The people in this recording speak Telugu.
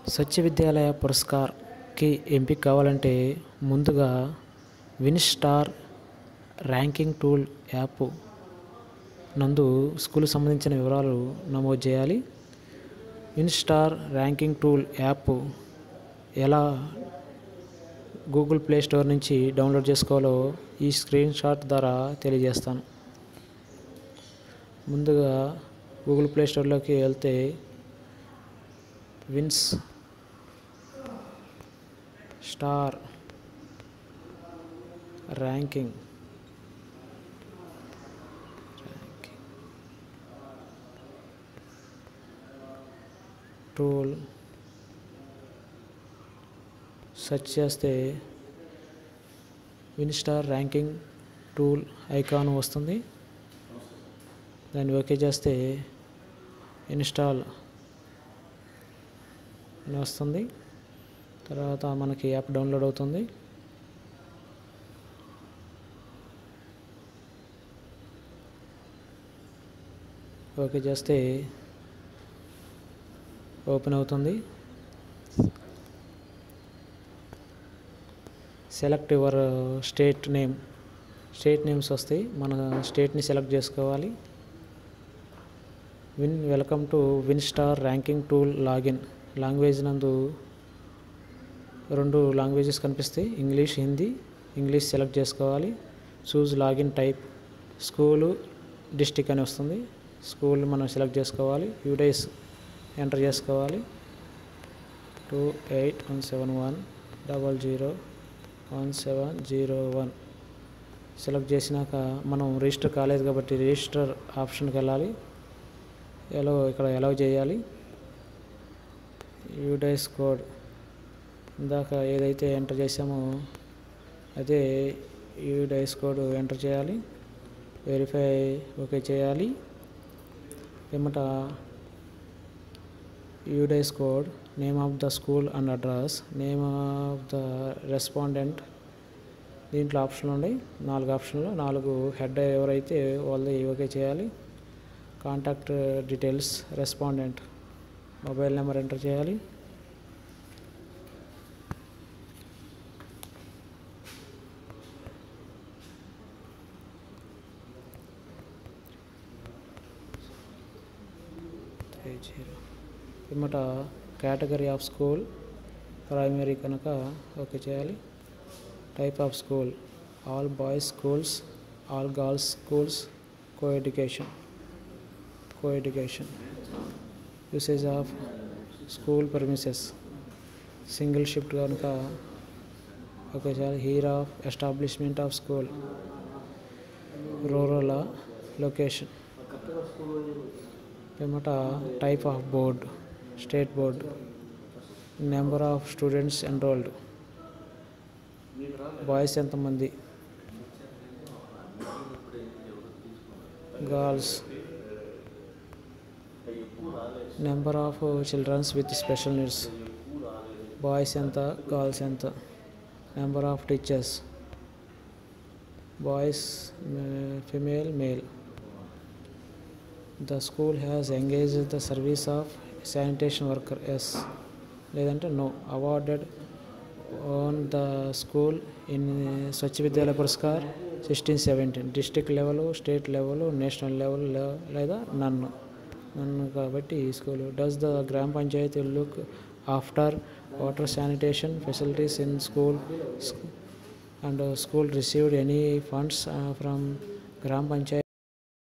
స్వచ్ఛ విద్యాలయ పురస్కార్కి ఎంపిక కావాలంటే ముందుగా win star ranking tool app నందు స్కూల్కి సంబంధించిన వివరాలు నమోదు చేయాలి win star ranking tool app ఎలా గూగుల్ ప్లే స్టోర్ నుంచి డౌన్లోడ్ చేసుకోవాలో ఈ స్క్రీన్ షాట్ ద్వారా తెలియజేస్తాను ముందుగా గూగుల్ ప్లే స్టోర్లోకి వెళ్తే wins star ranking tool search చేస్తే విన్స్టార్ ర్యాంకింగ్ టూల్ ఐకాన్ వస్తుంది దాన్ని ఓకే చేస్తే ఇన్స్టాల్ అని వస్తుంది తర్వాత మనకి యాప్ డౌన్లోడ్ అవుతుంది ఓకే చేస్తే ఓపెన్ అవుతుంది select your state name state names వస్తాయి మన స్టేట్ని సెలెక్ట్ చేసుకోవాలి win welcome to win star ranking tool login language నందు రెండు లాంగ్వేజెస్ కనిపిస్తాయి ఇంగ్లీష్ హిందీ ఇంగ్లీష్ సెలెక్ట్ చేసుకోవాలి choose login type school district అని వస్తుంది స్కూల్ మనం సెలెక్ట్ చేసుకోవాలి యూడేస్ ఎంటర్ చేసుకోవాలి two eight one seven one double zero one seven zero one select చేసినాక మనం రిజిస్టర్ కాలేదు కాబట్టి రిజిస్టర్ ఆప్షన్కి వెళ్ళాలి ఎలా ఇక్కడ ఎలా చేయాలి యూడైస్ కోడ్ ఇందాక ఏదైతే ఎంటర్ చేసామో అదే యూడైస్ కోడ్ ఎంటర్ చేయాలి వెరిఫై ఓకే చేయాలి పిమ్మట UDISE code name of the school and address name of the respondent దీంట్లో ఆప్షన్లు ఉన్నాయి నాలుగు ఆప్షన్లు నాలుగు హెడ్ ఎవరైతే వాళ్ళది ఓకే చేయాలి contact details respondent mobile number enter చేయాలి త్రీ జీరో పిమ్మట కేటగిరీ ఆఫ్ స్కూల్ ప్రైమరీ కనుక ఓకే చేయాలి type of school all boys schools all girls schools co education co education usage of school premises single shift కనుక ఓకే చేయాలి year of establishment of school rural location పిమ్మట type of board state board number of students enrolled boys ఎంతమంది girls number of childrens with special needs boys ఎంత గర్ల్స్ ఎంత number of teachers boys female male the school has engage the service of sanitation worker yes లేదంటే no awarded on the school in Swachh Vidyalaya Puraskar sixteen seventeen district level state level national level లేదా నన్ను నన్ను కాబట్టి ఈ school does the gram panchayat look after water sanitation facilities in school and school received any funds from gram panchayat